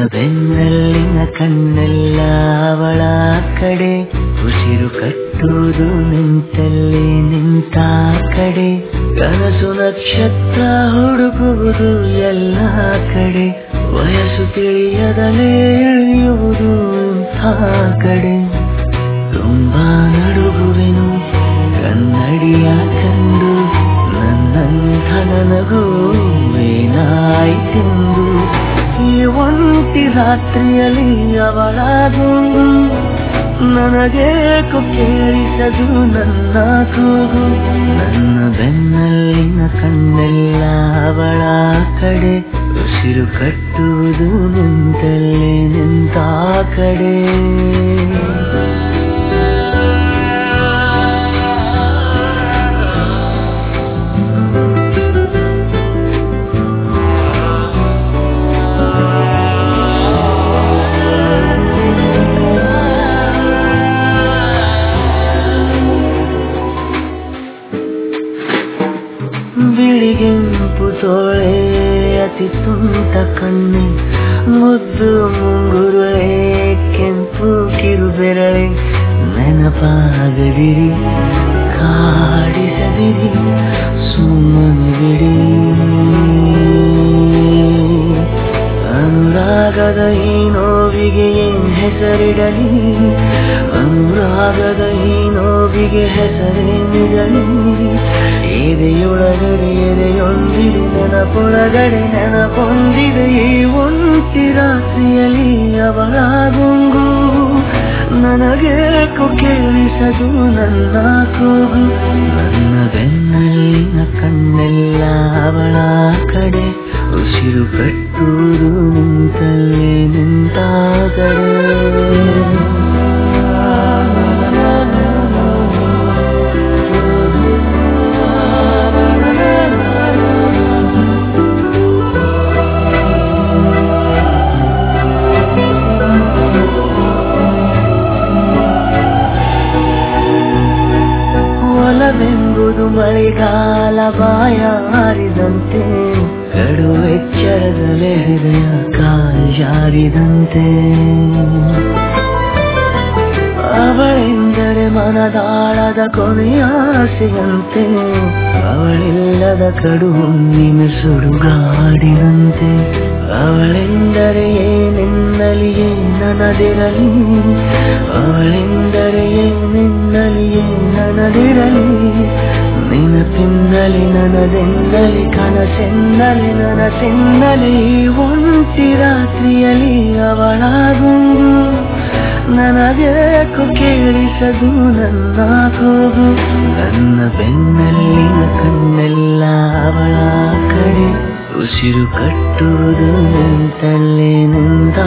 ಬೆನ್ನಲ್ಲಿನ ಕಣ್ಣೆಲ್ಲ ಅವಳ ಕಡೆ ಉಸಿರು ಕಟ್ಟುವುದು ನಿಂತಲ್ಲಿ ನಿಂತ ಕಡೆ ಕನಸು ನಕ್ಷತ್ರ ಹುಡುಕುವುದು ಎಲ್ಲ ಕಡೆ ವಯಸ್ಸು ತಿಳಿಯದಲೇ ಇಳಿಯುವುದು ಇಂಥ ಕಡೆ ತುಂಬಾ ನಡುಗುವೆನು ಕನ್ನಡಿಯ ಕಂಡು ನನ್ನಂಥ ನನಗೂ ಏನಾಯ್ತೆಂದು ಈ ಒಂಟಿ ರಾತ್ರಿಯಲ್ಲಿ ಅವಳ ಗುಂಗು ನನಗೇಕು ಕೇಳಿಸದು ನನ್ನ ಕೂಗು ನನ್ನ ಬೆನ್ನಲ್ಲಿನ ಕಣ್ಣೆಲ್ಲ ಅವಳ ಕಡೆ ಉಸಿರು ಕಟ್ಟುವುದು ನಿಂತಲ್ಲಿ ನಿಂತ ಕಡೆ ಬಿಳಿಗೆಂಪು ತೋಳೆ ಅತಿ ತುಂಟ ಕಣ್ಣೆ ಮುದ್ದು ಮುಂಗುರುಳೆ ಕೆಂಪು ಕಿರುಬೆರಳೆ ನೆನಪಾಗದಿರಿ ಕಾಡಿಸದಿರಿ ಸುಮ್ಮನೆ ಬಿಡಿ ಅನುರಾಗದ ಈ ನೋವಿಗೆ ಏನ್ ಹೆಸರಿಡಲಿ ಅನುರಾಗದ ಈ ನೋವಿಗೆ ಹೆಸರೇನಿಡಲಿ ಎದೆಯೊಳಗಡೆ ಎದೆಯೊಂದಿದೆ ನೆನಪೊಳಗಡೆ ನೆನಪೊಂದಿದೆ ಈ ಒಂಟಿ ರಾತ್ರಿಯಲ್ಲಿ ಅವಳ ಗುಂಗು ನನಗೇಕು ಕೇಳಿಸದು ನನ್ನ ಕೂಗು ನನ್ನ ಬೆನ್ನಲ್ಲಿನ ಕಣ್ಣೆಲ್ಲ ಅವಳ ಕಡೆ ಉಸಿರು ಕಟ್ಟುವುದು ನಿಂತಲ್ಲಿ ನಿಂತ ಒಲವೆಂಬುದು ಮಳೆಗಾಲ ಬಾಯ ಹಾರಿದಂತೆ ಕಡು ಎಚ್ಚರದಲೆ ಹೃದಯ ಕಾಲ್ಜಾರಿದಂತೆ ಅವಳೆಂದರೆ ಮನದಾಳದ ಕೊನೆಯಾಸೆಯಂತೆ ಅವಳಿಲ್ಲದ ಕಡು ಹುಣ್ಣಿಮೆ ಸುಡುಗಾಡಿದಂತೆ ಅವಳೆಂದರೆ ಏನೆನ್ನಲಿಯೇ ನನದಿರಲಿ ಅವಳೆಂದರೆ ಏನೆನ್ನಲಿಯೇ ನನದಿರಲಿ ನೆನಪಿನ್ನಲಿ ನನದೆನ್ನಲಿ ಕನಸೆನ್ನಲಿ ನನಸೆನ್ನಲಿ ಈ ಒಂಟಿ ರಾತ್ರಿಯಲ್ಲಿ ಅವಳ ಗುಂಗು ನನಗೇಕು ಕೇಳಿಸದು ನನ್ನ ಕೂಗು ನನ್ನ ಬೆನ್ನಲ್ಲಿನ ಕಣ್ಣೆಲ್ಲ ಅವಳ ಕಡೆ ಉಸಿರು ಕಟ್ಟುವುದು ನಿಂತಲ್ಲಿ ನಿಂತ